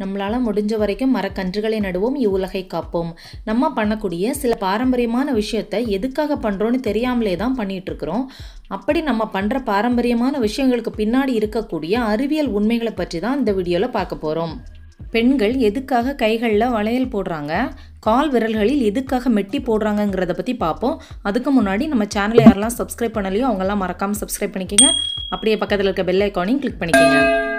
நம்மளால் முடிஞ்ச வரைக்கும் மரக்கன்றுகளை நடுவோம் இவ்வுலகை காப்போம் நம்ம பண்ணக்கூடிய சில பாரம்பரியமான விஷயத்தை எதுக்காக பண்ணுறோன்னு தெரியாமலே தான் பண்ணிட்டு இருக்கிறோம் அப்படி நம்ம பண்ணுற பாரம்பரியமான விஷயங்களுக்கு பின்னாடி இருக்கக்கூடிய அறிவியல் உண்மைகளை பற்றி தான் இந்த வீடியோவில் பார்க்க போகிறோம் பெண்கள் எதுக்காக கைகளில் வளையல் போடுறாங்க கால் விரல்களில் எதுக்காக மெட்டி போடுறாங்கங்கிறத பற்றி பார்ப்போம் அதுக்கு முன்னாடி நம்ம சேனலை யாரெல்லாம் சப்ஸ்கிரைப் பண்ணலையோ அவங்கெல்லாம் மறக்காமல் சப்ஸ்கிரைப் பண்ணிக்கோங்க அப்படியே பக்கத்தில் இருக்க பெல் ஐக்கானையும் கிளிக் பண்ணிக்கோங்க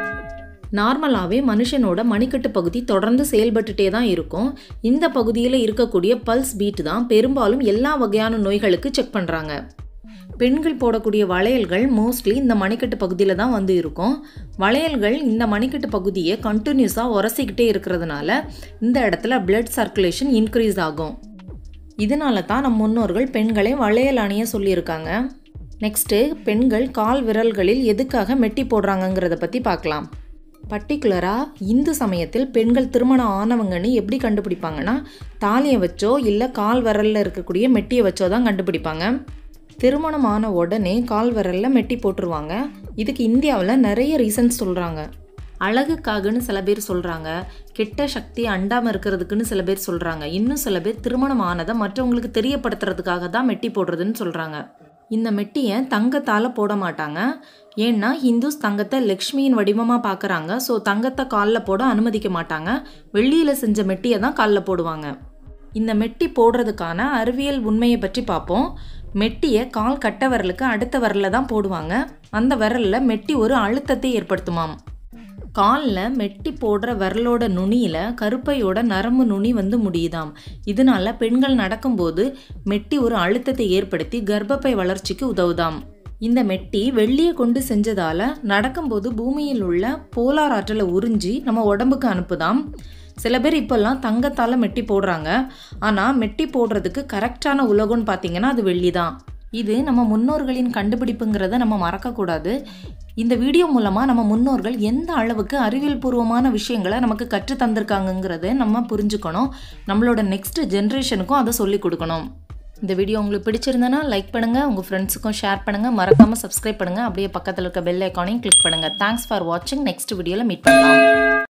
நார்மலாகவே மனுஷனோட மணிக்கட்டு பகுதி தொடர்ந்து செயல்பட்டுட்டே தான் இருக்கும் இந்த பகுதியில் இருக்கக்கூடிய பல்ஸ் பீட் தான் பெரும்பாலும் எல்லா வகையான நோய்களுக்கு செக் பண்ணுறாங்க பெண்கள் போடக்கூடிய வளையல்கள் மோஸ்ட்லி இந்த மணிக்கட்டு பகுதியில் தான் வந்து இருக்கும் வளையல்கள் இந்த மணிக்கட்டு பகுதியை கண்டினியூஸாக உரசிக்கிட்டே இருக்கிறதுனால இந்த இடத்துல பிளட் சர்க்குலேஷன் இன்க்ரீஸ் ஆகும் இதனால தான் நம் முன்னோர்கள் பெண்களை வளையல் அணிய சொல்லியிருக்காங்க நெக்ஸ்ட்டு பெண்கள் கால் விரல்களில் எதுக்காக மெட்டி போடுறாங்கங்கிறத பற்றி பார்க்கலாம் பர்டிகுலராக இந்து சமயத்தில் பெண்கள் திருமணம் ஆனவங்கன்னு எப்படி கண்டுபிடிப்பாங்கன்னா தாலியை வச்சோ இல்லை கால் விரலில் இருக்கக்கூடிய மெட்டியை வச்சோ தான் கண்டுபிடிப்பாங்க திருமணம் ஆன உடனே கால் விரலில் மெட்டி போட்டுருவாங்க இதுக்கு இந்தியாவில் நிறைய ரீசன்ஸ் சொல்கிறாங்க அழகுக்காகன்னு சில பேர் சொல்கிறாங்க கெட்ட சக்தி அண்டாமல் இருக்கிறதுக்குன்னு சில பேர் சொல்கிறாங்க இன்னும் சில பேர் திருமணம் ஆனதை மற்றவங்களுக்கு தெரியப்படுத்துறதுக்காக தான் மெட்டி போடுறதுன்னு சொல்கிறாங்க இந்த மெட்டியை தங்கத்தால் போட மாட்டாங்க ஏன்னா ஹிந்துஸ் தங்கத்தை லக்ஷ்மியின் வடிவமாக பார்க்குறாங்க ஸோ தங்கத்தை காலில் போட அனுமதிக்க மாட்டாங்க வெள்ளியில் செஞ்ச மெட்டியை தான் காலில் போடுவாங்க இந்த மெட்டி போடுறதுக்கான அறிவியல் உண்மையை பற்றி பார்ப்போம் மெட்டியை கால் கட்ட விரலுக்கு அடுத்த விரலில் தான் போடுவாங்க அந்த விரலில் மெட்டி ஒரு அழுத்தத்தை ஏற்படுத்துமாம் காலில் மெட்டி போடுற விரலோட நுனியில் கருப்பையோட நரம்பு நுனி வந்து முடியுதாம் இதனால பெண்கள் நடக்கும்போது மெட்டி ஒரு அழுத்தத்தை ஏற்படுத்தி கர்ப்பப்பை வளர்ச்சிக்கு உதவுதாம் இந்த மெட்டி வெள்ளியை கொண்டு செஞ்சதால நடக்கும்போது பூமியில் உள்ள போலார் ஆற்றலை உறிஞ்சி நம்ம உடம்புக்கு அனுப்புதாம் சில பேர் இப்போல்லாம் தங்கத்தால் மெட்டி போடுறாங்க ஆனால் மெட்டி போடுறதுக்கு கரெக்டான உலகம்னு பார்த்தீங்கன்னா அது வெள்ளி தான் இது நம்ம முன்னோர்களின் கண்டுபிடிப்புங்கிறத நம்ம மறக்கக்கூடாது இந்த வீடியோ மூலமாக நம்ம முன்னோர்கள் எந்த அளவுக்கு அறிவியல் பூர்வமான விஷயங்களை நமக்கு கற்று தந்திருக்காங்கங்கிறத நம்ம புரிஞ்சுக்கணும் நம்மளோட நெக்ஸ்ட் ஜென்ரேஷனுக்கும் அதை சொல்லிக் கொடுக்கணும் இந்த வீடியோ உங்களுக்கு பிடிச்சிருந்தனா லைக் பண்ணுங்கள் உங்கள் ஃப்ரெண்ட்ஸுக்கும் ஷேர் பண்ணுங்கள் மறக்காமல் சப்ஸ்கிரைப் பண்ணுங்கள் அப்படியே பக்கத்தில் இருக்க பெல் ஐக்கானையும் கிளிக் பண்ணுங்கள் தேங்க்ஸ் ஃபார் வாட்சிங் நெக்ஸ்ட் வீடியோவில் மீட் பண்ணலாம்